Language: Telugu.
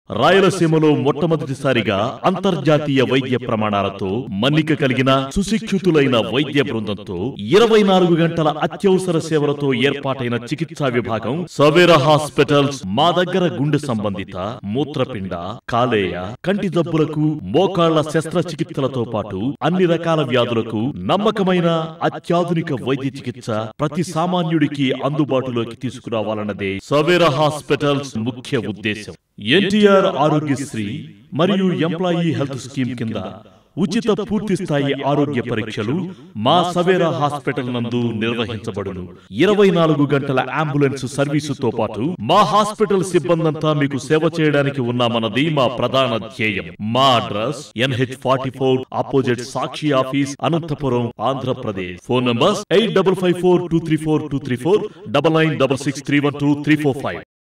రాయలసీమలో మొట్టమొదటిసారిగా అంతర్జాతీయ వైద్య ప్రమాణాలతో మన్నిక కలిగిన సుశిక్షితులైన వైద్య బృందంతో ఇరవై నాలుగు గంటల అత్యవసర సేవలతో ఏర్పాటైన చికిత్సా విభాగం సవేరా హాస్పిటల్స్ మా దగ్గర గుండె సంబంధిత మూత్రపిండ కాలేయ కంటి జబ్బులకు మోకాళ్ల శస్త్రచికిత్సలతో పాటు అన్ని రకాల వ్యాధులకు నమ్మకమైన అత్యాధునిక వైద్య చికిత్స ప్రతి సామాన్యుడికి అందుబాటులోకి తీసుకురావాలన్నదే సవేరా హాస్పిటల్స్ ముఖ్య ఉద్దేశం ఎన్టీఆర్ ఆరోగ్యశ్రీ మరియు ఎంప్లాయీ హెల్త్ స్కీమ్ కింద ఉచిత పూర్తి స్థాయి ఆరోగ్య పరీక్షలు మా సవేరా హాస్పిటల్ నందు నిర్వహించబడును ఇరవై నాలుగు గంటల అంబులెన్స్ సర్వీసుతో పాటు మా హాస్పిటల్ సిబ్బందంతా మీకు సేవ చేయడానికి ఉన్నామన్నది మా ప్రధాన ధ్యేయం మా address NH forty four opposite Sakshi office Anantapur Andhra Pradesh phone number eight double five four two three four two three four double nine double six three one two three four five